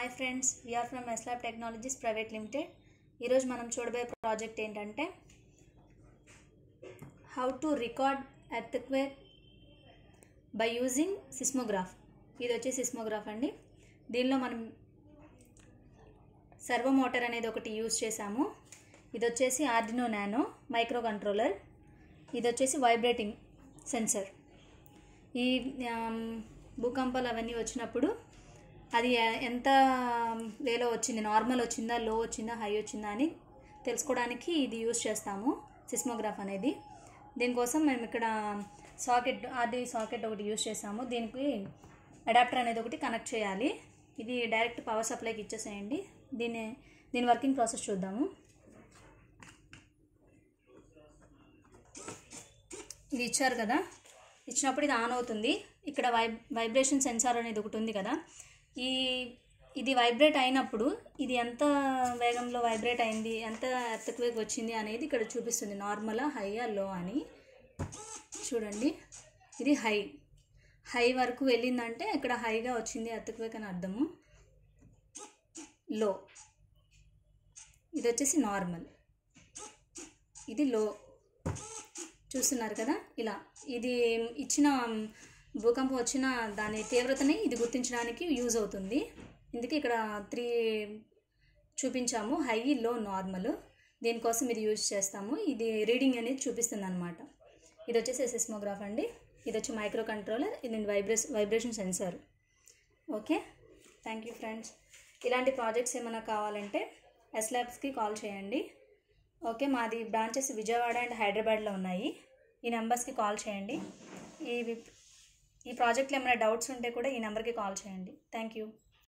hi friends we are from S lab technologies private limited ఈరోజు మనం చూడబోయే ప్రాజెక్ట్ ఏంటంటే how to record earthquake by using seismograph ఇది వచ్చి సిస్మోగ్రాఫ్ అండి దీనిలో మనం సర్వో మోటార్ అనేది ఒకటి యూజ్ చేసాము ఇది వచ్చేసి ఆర్డినో నానో మైక్రో కంట్రోలర్ ఇది వచ్చేసి వైబ్రేటింగ్ సెన్సర్ ఈ ఆమ్, భూకంపాలు అవన్నీ వచ్చినప్పుడు అది ఎ- ఎంత వేలో వచ్చింది నార్మల్ వచ్చిందా లో వచ్చిందా హై వచ్చిందా అని తెలుసుకోవడానికి ఇది యూస్ చేస్తాము సిస్మోగ్రాఫ్ అనేది దీనికోసం మేము ఇక్కడ సాకెట్ అది సాకెట్ ఒకటి యూస్ చేసాము దీనికి అడాప్టర్ అనేది ఒకటి కనెక్ట్ చేయాలి ఇది డైరెక్ట్ పవర్ సప్లైకి ఇచ్చేసేయండి దీని దీని వర్కింగ్ ప్రాసెస్ చూద్దాము ఇది ఇచ్చారు కదా ఇచ్చినప్పుడు ఇది ఆన్ అవుతుంది ఇక్కడ వై వైబ్రేషన్ సెన్సార్ అనేది ఒకటి ఉంది కదా ఈ ఇది వైబ్రేట్ అయినప్పుడు ఇది ఎంత వేగంలో వైబ్రేట్ అయింది ఎంత ఎర్త్క్వేక్ వచ్చింది అనేది ఇక్కడ చూపిస్తుంది నార్మలా హైయా లో అని చూడండి ఇది హై హై వరకు వెళ్ళిందంటే ఇక్కడ హైగా వచ్చింది ఎర్త్క్వేక్ అని అర్థము లో ఇది వచ్చేసి నార్మల్ ఇది లో చూస్తున్నారు కదా ఇలా ఇది ఇచ్చిన భూకంపం వచ్చిన దాని తీవ్రతని ఇది గుర్తించడానికి యూజ్ అవుతుంది ఇందుకే ఇక్కడ త్రీ చూపించాము హై లో నార్మల్ దీనికోసం ఇది యూజ్ చేస్తాము ఇది రీడింగ్ అనేది చూపిస్తుంది అనమాట ఇది వచ్చేసి సిస్మోగ్రాఫ్ అండి ఇది వచ్చి మైక్రో కంట్రోలర్ ఇది vibrates vibration sensor okay thank you friends ఇలాంటి ప్రాజెక్ట్స్ ఏమైనా కావాలంటే ఎస్ ల్యాబ్స్కి కాల్ చేయండి ఓకే మాది బ్రాంచెస్ విజయవాడ అండ్ హైదరాబాద్లో ఉన్నాయి ఈ నెంబర్స్కి కాల్ చేయండి ఈ ఈ ప్రాజెక్ట్లో ఏమైనా డౌట్స్ ఉంటే కూడా ఈ నెంబర్కి కాల్ చేయండి థ్యాంక్ యూ